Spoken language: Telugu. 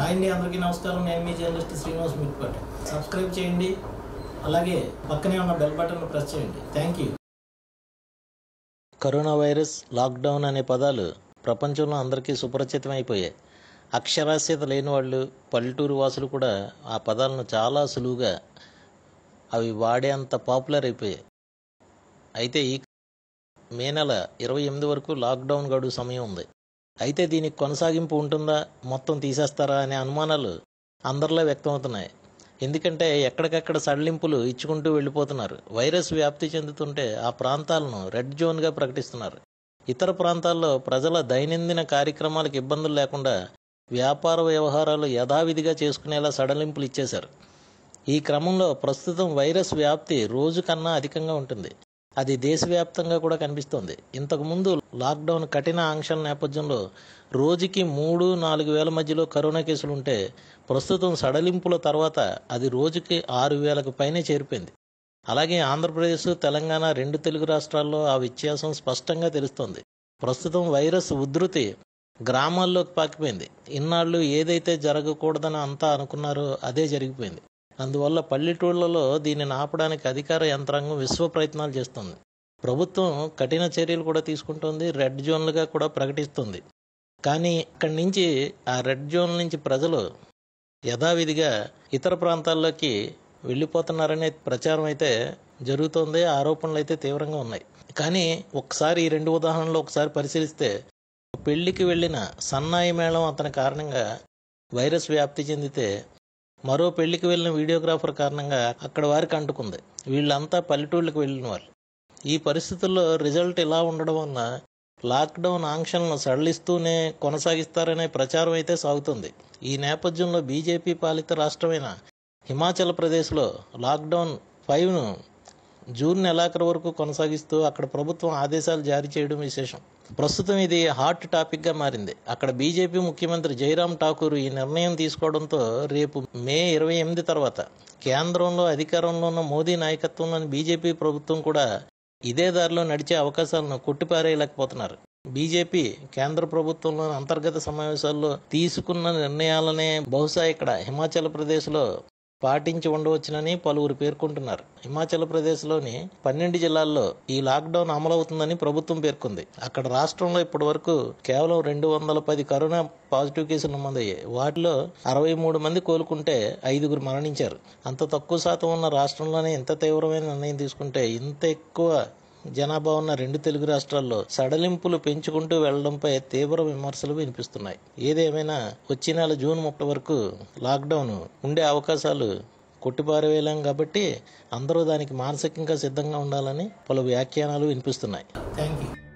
హాయ్ అండి అందరికీ నమస్కారం నేను మీ జర్నలిస్ట్ శ్రీనివాస్ మిట్పట్ సబ్స్క్రైబ్ చేయండి అలాగే పక్కనే ఉన్న బెల్ బటన్ ప్రెస్ చేయండి thank you corona virus lockdown అనే పదాలు ప్రపంచంలో అందరికీ సుపరిచితమైపోయాయి అక్షరాస్యత లేని వాళ్ళు పల్లెటూరు వాసులు కూడా ఆ పదాలను చాలా సులువుగా అవి వాడేంత పాపులర్ అయిపోయాయి అయితే ఈ మే నెల ఇరవై ఎనిమిది వరకు లాక్డౌన్ గడువు సమయం ఉంది అయితే దీనికి కొనసాగింపు ఉంటుందా మొత్తం తీసేస్తారా అనే అనుమానాలు అందరిలో వ్యక్తమవుతున్నాయి ఎందుకంటే ఎక్కడికక్కడ సడలింపులు ఇచ్చుకుంటూ వెళ్ళిపోతున్నారు వైరస్ వ్యాప్తి చెందుతుంటే ఆ ప్రాంతాలను రెడ్ జోన్గా ప్రకటిస్తున్నారు ఇతర ప్రాంతాల్లో ప్రజల దైనందిన కార్యక్రమాలకు ఇబ్బందులు లేకుండా వ్యాపార వ్యవహారాలు యథావిధిగా చేసుకునేలా సడలింపులు ఇచ్చేశారు ఈ క్రమంలో ప్రస్తుతం వైరస్ వ్యాప్తి రోజు కన్నా అధికంగా ఉంటుంది అది దేశవ్యాప్తంగా కూడా కనిపిస్తోంది ఇంతకుముందు లాక్డౌన్ కఠిన ఆంక్షల నేపథ్యంలో రోజుకి మూడు నాలుగు వేల మధ్యలో కరోనా కేసులు ఉంటే ప్రస్తుతం సడలింపుల తర్వాత అది రోజుకి ఆరు వేలకు పైనే చేరిపోయింది అలాగే ఆంధ్రప్రదేశ్ తెలంగాణ రెండు తెలుగు రాష్ట్రాల్లో ఆ వ్యత్యాసం స్పష్టంగా తెలుస్తోంది ప్రస్తుతం వైరస్ ఉధృతి గ్రామాల్లోకి పాకిపోయింది ఇన్నాళ్ళు ఏదైతే జరగకూడదని అంతా అనుకున్నారో అదే జరిగిపోయింది అందువల్ల పల్లెటూళ్లలో దీనిని ఆపడానికి అధికార యంత్రాంగం విశ్వ ప్రయత్నాలు చేస్తుంది ప్రభుత్వం కఠిన చర్యలు కూడా తీసుకుంటోంది రెడ్ జోన్లుగా కూడా ప్రకటిస్తుంది కానీ ఇక్కడి నుంచి ఆ రెడ్ జోన్ నుంచి ప్రజలు యథావిధిగా ఇతర ప్రాంతాల్లోకి వెళ్ళిపోతున్నారనే ప్రచారం అయితే జరుగుతోంది ఆరోపణలు అయితే తీవ్రంగా ఉన్నాయి కానీ ఒకసారి ఈ రెండు ఉదాహరణలు ఒకసారి పరిశీలిస్తే పెళ్లికి వెళ్ళిన సన్నాయి మేళం అతని కారణంగా వైరస్ వ్యాప్తి చెందితే మరో పెళ్లికి వెళ్ళిన వీడియోగ్రాఫర్ కారణంగా అక్కడ వారికి అంటుకుంది వీళ్ళంతా పల్లెటూళ్ళకి వెళ్ళిన వాళ్ళు ఈ పరిస్థితుల్లో రిజల్ట్ ఇలా ఉండడం వలన లాక్డౌన్ ఆంక్షలను సడలిస్తూనే కొనసాగిస్తారనే ప్రచారం అయితే సాగుతుంది ఈ నేపథ్యంలో బీజేపీ పాలిత రాష్ట్రమైన హిమాచల్ ప్రదేశ్లో లాక్డౌన్ ఫైవ్ను జూన్ నెలాఖరు వరకు కొనసాగిస్తూ అక్కడ ప్రభుత్వం ఆదేశాలు జారీ చేయడం విశేషం ప్రస్తుతం ఇది హాట్ టాపిక్గా మారింది అక్కడ బీజేపీ ముఖ్యమంత్రి జైరామ్ ఠాకూర్ ఈ నిర్ణయం తీసుకోవడంతో రేపు మే ఇరవై ఎనిమిది తర్వాత కేంద్రంలో అధికారంలో ఉన్న మోదీ నాయకత్వంలోని బీజేపీ ప్రభుత్వం కూడా ఇదే దారిలో నడిచే అవకాశాలను కొట్టిపారేయలేకపోతున్నారు బీజేపీ కేంద్ర ప్రభుత్వంలోని అంతర్గత సమావేశాల్లో తీసుకున్న నిర్ణయాలనే బహుశా ఇక్కడ హిమాచల్ ప్రదేశ్లో పాటించి ఉండవచ్చునని పలువురు పేర్కొంటున్నారు హిమాచల్ ప్రదేశ్లోని పన్నెండు జిల్లాల్లో ఈ లాక్డౌన్ అమలవుతుందని ప్రభుత్వం పేర్కొంది అక్కడ రాష్ట్రంలో ఇప్పటి వరకు కేవలం రెండు వందల పది కరోనా పాజిటివ్ కేసులు నమోదయ్యాయి వాటిలో అరవై మూడు మంది కోలుకుంటే ఐదుగురు మరణించారు అంత తక్కువ శాతం ఉన్న రాష్ట్రంలోనే ఇంత తీవ్రమైన నిర్ణయం తీసుకుంటే ఇంత ఎక్కువ జనాభా ఉన్న రెండు తెలుగు రాష్ట్రాల్లో సడలింపులు పెంచుకుంటూ వెళ్లడంపై తీవ్ర విమర్శలు వినిపిస్తున్నాయి ఏదేమైనా వచ్చే నెల జూన్ ముప్పై వరకు లాక్డౌన్ ఉండే అవకాశాలు కొట్టిపారవేయలేం కాబట్టి అందరూ దానికి మానసికంగా సిద్ధంగా ఉండాలని పలు వ్యాఖ్యానాలు వినిపిస్తున్నాయి థ్యాంక్ యూ